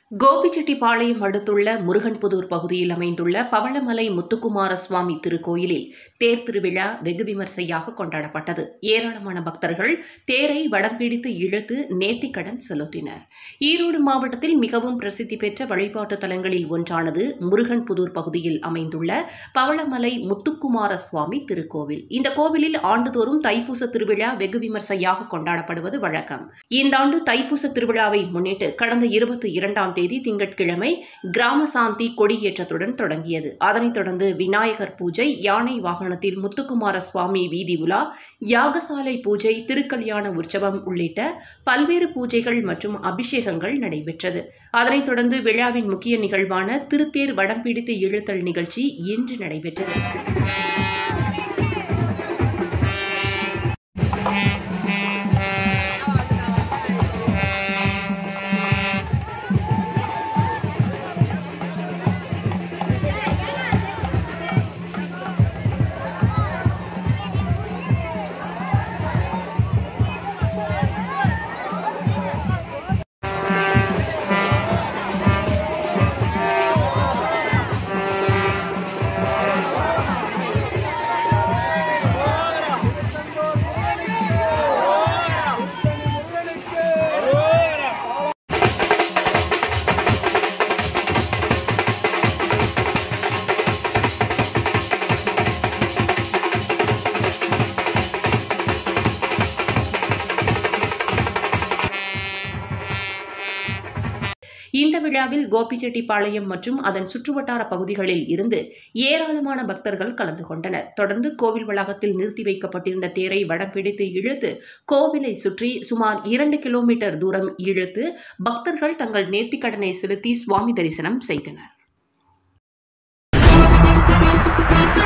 கோபிச்செட்டிப்பாளையம் அடுத்துள்ள முருகன்புதூர் பகுதியில் அமைந்துள்ள பவளமலை முத்துக்குமார சுவாமி திருக்கோயிலில் தேர் திருவிழா வெகு விமர்சையாக கொண்டாடப்பட்டது ஏராளமான பக்தர்கள் தேரை வடம் பிடித்து இழுத்து நேர்த்திக்கடன் செலுத்தினர் ஈரோடு மாவட்டத்தில் மிகவும் பிரசித்தி பெற்ற வழிபாட்டு தலங்களில் ஒன்றானது முருகன்புதூர் பகுதியில் அமைந்துள்ள பவளமலை முத்துக்குமார சுவாமி திருக்கோவில் இந்த கோவிலில் ஆண்டுதோறும் தைப்பூச திருவிழா வெகு விமர்சையாக கொண்டாடப்படுவது வழக்கம் இந்த ஆண்டு தைப்பூச திருவிழாவை முன்னிட்டு கடந்த இருபத்தி இரண்டாம் தேதி திங்கட்கிழமை கிராம சாந்தி கொடியேற்றத்துடன் தொடங்கியது அதனைத் தொடர்ந்து விநாயகர் பூஜை யானை வாகனத்தில் முத்துக்குமார சுவாமி வீதி உலா யாகசாலை பூஜை திருக்கல்யாண உற்சவம் உள்ளிட்ட பல்வேறு பூஜைகள் மற்றும் அபிஷேகங்கள் நடைபெற்றது அதனைத் தொடர்ந்து விழாவின் முக்கிய நிகழ்வான திருத்தேர் வடம் பிடித்து இழுத்தல் நிகழ்ச்சி இன்று நடைபெற்றது இந்த விழாவில் கோபிச்செட்டிப்பாளையம் மற்றும் அதன் சுற்றுவட்டார பகுதிகளில் இருந்து ஏராளமான பக்தர்கள் கலந்து கொண்டனர் தொடர்ந்து கோவில் வளாகத்தில் நிறுத்தி வைக்கப்பட்டிருந்த தேரை வடம் பிடித்து இழுத்து கோவிலை சுற்றி சுமார் இரண்டு கிலோமீட்டர் தூரம் இழுத்து பக்தர்கள் தங்கள் நேர்த்திக்கடனை செலுத்தி சுவாமி தரிசனம் செய்தனர்